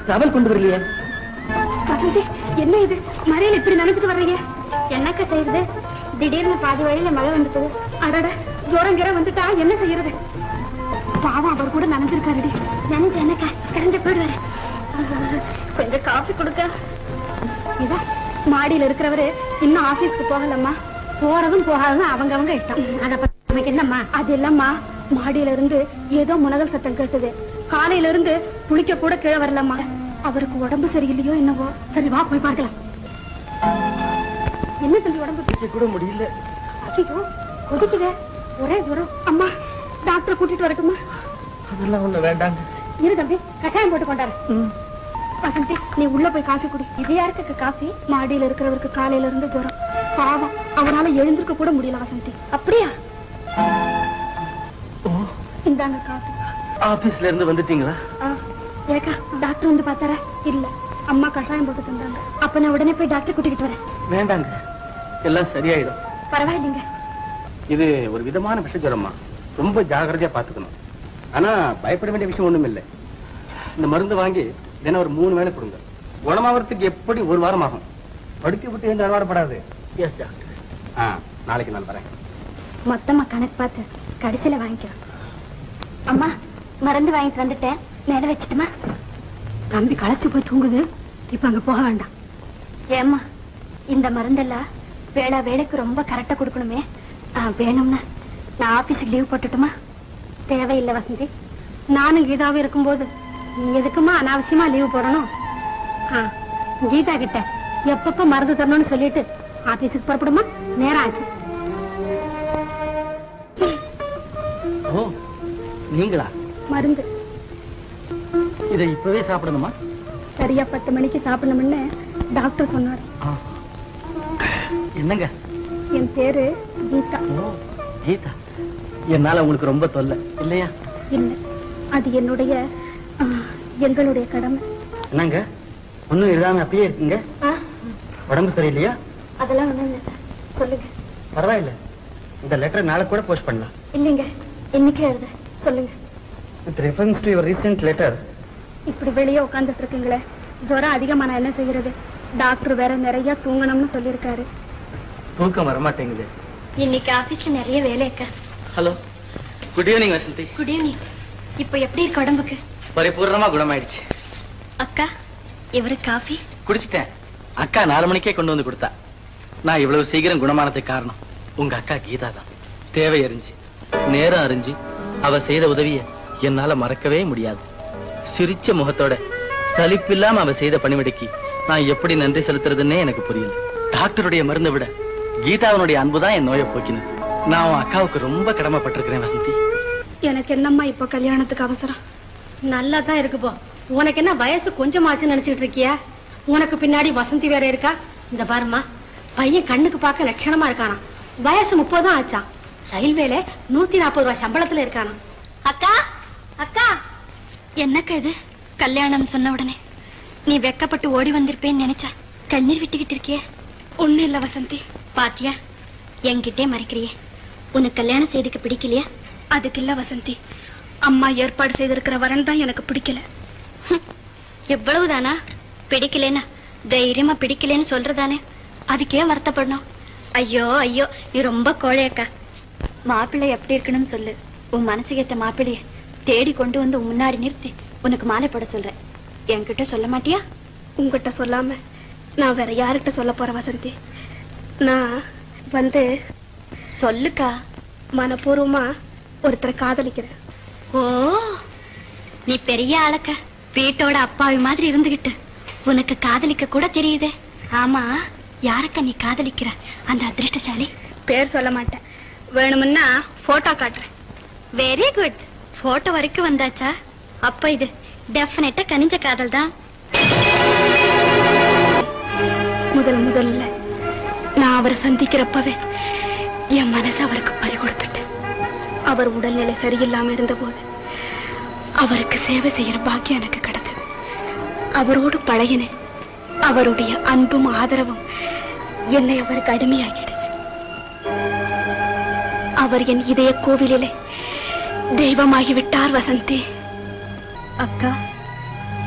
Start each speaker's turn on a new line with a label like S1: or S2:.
S1: Towel கொண்டு வரலையே
S2: வசந்தி என்ன இது மழையில இப்படி நினைச்சிட்டு வர்றீங்க என்னக்கா செய்யுது திடீர்னு பாதி வழியில மழை வந்துட்டது அடட ஜோரம் கிர வந்துட்டா என்ன செய்யறது பாவம் அவர் கூட நனைஞ்சிருக்காருடி நனைஞ்சு என்னக்கா கரைஞ்ச போயிடுவாரு கொஞ்சம் காஃபி கொடுக்க இதா மாடியில இருக்கிறவரு இன்னும் ஆபீஸ்க்கு போகலம்மா போறதும் போகாததும் அவங்க அவங்க இஷ்டம் அத பத்தி நமக்கு என்னம்மா அது இல்லம்மா மாடியில இருந்து ஏதோ முனகல் சத்தம் கேட்டது காலையில இருந்து குளிக்க கூட கீழே வரலம்மா அவருக்கு உடம்பு சரியில்லையோ என்னவோ சரி வா போய் பார்க்கலாம் என்ன தம்பி உடம்பு
S1: கூட முடியல
S2: ஐயோ கொதிக்குதே ஒரே ஜுரம் அம்மா டாக்டர் கூட்டிட்டு வரட்டுமா
S1: அதெல்லாம் ஒண்ணு வேண்டாங்க
S2: இரு தம்பி கஷாயம் போட்டு கொண்டாரு வசந்தி நீ உள்ள போய் காஃபி குடி இது யாருக்கு காஃபி மாடியில இருக்கிறவருக்கு காலையில இருந்து ஜுரம் பாவம் அவனால எழுந்திருக்க கூட முடியல வசந்தி அப்படியா இந்தாங்க காஃபி
S1: ஆபீஸ்ல இருந்து வந்துட்டீங்களா
S2: ஆ, ஏக்கா டாக்டர் வந்து பார்த்தாரா இல்ல அம்மா கஷாயம் போட்டு தந்தாங்க அப்ப நான் உடனே போய் டாக்டர் கூட்டிக்கிட்டு வரேன்
S1: வேண்டாங்க எல்லாம் சரியாயிடும்
S2: பரவாயில்லைங்க
S3: இது ஒரு விதமான விஷ ஜுரமா ரொம்ப ஜாகிரதையா பாத்துக்கணும் ஆனா பயப்பட வேண்டிய விஷயம் ஒண்ணும் இல்லை இந்த மருந்து வாங்கி தினம் ஒரு மூணு வேளை கொடுங்க குணமாகறதுக்கு எப்படி ஒரு வாரம் ஆகும் படுக்க விட்டு எந்த அலவாடப்படாது
S1: எஸ் டாக்டர்
S3: ஆ நாளைக்கு நான் வரேன்
S2: மொத்தமா கணக்கு பார்த்து கடைசியில வாங்கிக்கிறோம் அம்மா மருந்து வாங்கிட்டு வந்துட்டேன் மேல வச்சுட்டுமா தம்பி களைச்சு போய் தூங்குது இப்ப அங்க போக வேண்டாம் ஏம்மா இந்த மருந்தெல்லாம் வேளா வேலைக்கு ரொம்ப கரெக்டா கொடுக்கணுமே ஆ, வேணும்னா நான் ஆபீஸுக்கு லீவ் போட்டுட்டுமா தேவையில்லை வசந்தி நானும் கீதாவும் இருக்கும்போது நீ எதுக்குமா அனாவசியமா லீவ் போடணும் ஆ, கீதா கிட்ட எப்பப்ப மருந்து தரணும்னு சொல்லிட்டு ஆபீஸுக்கு புறப்படுமா நேரம் ஆச்சு
S1: ஓ நீங்களா
S2: மருந்து
S1: இதை இப்பவே சாப்பிடணுமா
S2: சரியா பத்து மணிக்கு சாப்பிடணும்னு டாக்டர் சொன்னார்
S1: ஆ. என்னங்க
S2: என் பேரு கீதா
S1: ஓ கீதா என்னால உங்களுக்கு ரொம்ப தொல்லை இல்லையா
S2: இல்ல அது என்னுடைய ஆ, எங்களுடைய கடமை
S1: என்னங்க ஒண்ணும் இல்லாம அப்படியே இருக்குங்க
S2: ஆ,
S1: உடம்பு சரியில்லையா
S2: அதெல்லாம் ஒண்ணும் இல்லை சார் சொல்லுங்க
S1: பரவாயில்ல இந்த லெட்டர் நாளை கூட போஸ்ட் பண்ணலாம்
S2: இல்லைங்க இன்னைக்கே எழுத சொல்லுங்க
S1: with reference to your recent letter
S2: இப்படி வெளியே உட்காந்துட்டு இருக்கீங்களே ஜுரம் அதிகமா நான் என்ன செய்யறது டாக்டர் வேற நிறைய தூங்கணும்னு சொல்லியிருக்காரு
S1: தூக்கம் வரமாட்டேங்குது
S2: இன்னைக்கு ஆபீஸ்ல நிறைய வேலை இருக்கா
S1: hello good evening Vasanthi
S2: good evening இப்போ எப்படி இருக்கு உடம்புக்கு
S1: பரிபூர்ணமா குணமாயிடுச்சு
S2: அக்கா இவரு காஃபி
S1: குடிச்சிட்டேன் அக்கா நாலு மணிக்கே கொண்டு வந்து கொடுத்தா நான் இவ்வளவு சீக்கிரம் குணமானதுக்கு காரணம் உங்க அக்கா கீதா தான் தேவை அறிஞ்சு நேரம் அறிஞ்சு அவ செய்த உதவிய என்னால மறக்கவே முடியாது சிரிச்ச முகத்தோட சலிப்பில்லாம அவ செய்த பணிவிடைக்கு நான் எப்படி நன்றி செலுத்துறதுன்னே எனக்கு புரியல டாக்டருடைய மருந்தை விட கீதாவனுடைய அன்புதான் என் நோயை போக்கினது நான் உன் அக்காவுக்கு ரொம்ப கடமைப்பட்டிருக்கிறேன் வசந்தி
S2: எனக்கு என்னம்மா இப்போ கல்யாணத்துக்கு அவசரம் நல்லா தான் இருக்கு போ உனக்கு என்ன வயசு கொஞ்சமாச்சுன்னு நினைச்சிட்டு இருக்கியா உனக்கு பின்னாடி வசந்தி வேற இருக்கா இந்த பாரும்மா பையன் கண்ணுக்கு பார்க்க லட்சணமா இருக்கானாம் வயசு முப்பதும் ஆச்சான் ரயில்வேல நூத்தி நாற்பது ரூபாய் சம்பளத்துல இருக்கானாம் அக்கா அக்கா என்னக்கா இது கல்யாணம் சொன்ன உடனே நீ வெக்கப்பட்டு ஓடி வந்திருப்பேன்னு நினைச்சா கண்ணீர் விட்டுக்கிட்டு இருக்கியே ஒண்ணும் இல்ல வசந்தி பாத்தியா என்கிட்டே மறைக்கிறியே உனக்கு கல்யாணம் செய்துக்க பிடிக்கலையா அதுக்கு இல்ல வசந்தி அம்மா ஏற்பாடு செய்திருக்கிற வரன் தான் எனக்கு பிடிக்கல எவ்வளவுதானா பிடிக்கலனா தைரியமா பிடிக்கலன்னு சொல்றதானே அதுக்கே வருத்தப்படணும் ஐயோ ஐயோ நீ ரொம்ப கோழையக்கா மாப்பிள்ளை எப்படி இருக்கணும்னு சொல்லு உன் மனசுக்கு ஏத்த மாப்பிள்ளைய தேடி கொண்டு வந்து உன் முன்னாடி நிறுத்தி உனக்கு மாலை போட சொல்றேன் என்கிட்ட சொல்ல மாட்டியா உங்ககிட்ட சொல்லாம நான் வேற யாருக்கிட்ட சொல்ல போறேன் வசந்தி நான் வந்து சொல்லுக்கா மனப்பூர்வமா ஒருத்தரை காதலிக்கிறேன் ஓ நீ பெரிய ஆளக்க வீட்டோட அப்பாவி மாதிரி இருந்துகிட்டு உனக்கு காதலிக்க கூட தெரியுதே ஆமா யாருக்க நீ காதலிக்கிற அந்த அதிர்ஷ்டசாலி பேர் சொல்ல மாட்டேன் வேணுமுன்னா போட்டோ காட்டுறேன் வெரி குட் போட்டோ வரைக்கும் வந்தாச்சா அப்ப இது டெஃபினட்டா கனிஞ்ச காதல் தான் முதல் முதல்ல நான் அவரை சந்திக்கிறப்பவே என் மனசை அவருக்கு பறி கொடுத்துட்டேன் அவர் உடல்நிலை சரியில்லாம இருந்தபோது அவருக்கு சேவை செய்யற பாக்கியம் எனக்கு கிடைச்சது அவரோடு பழகினேன் அவருடைய அன்பும் ஆதரவும் என்னை அவருக்கு அடிமையாக்கிடுச்சு அவர் என் இதய கோவிலிலே தெய்வமாகி விட்டார் வசந்தி அக்கா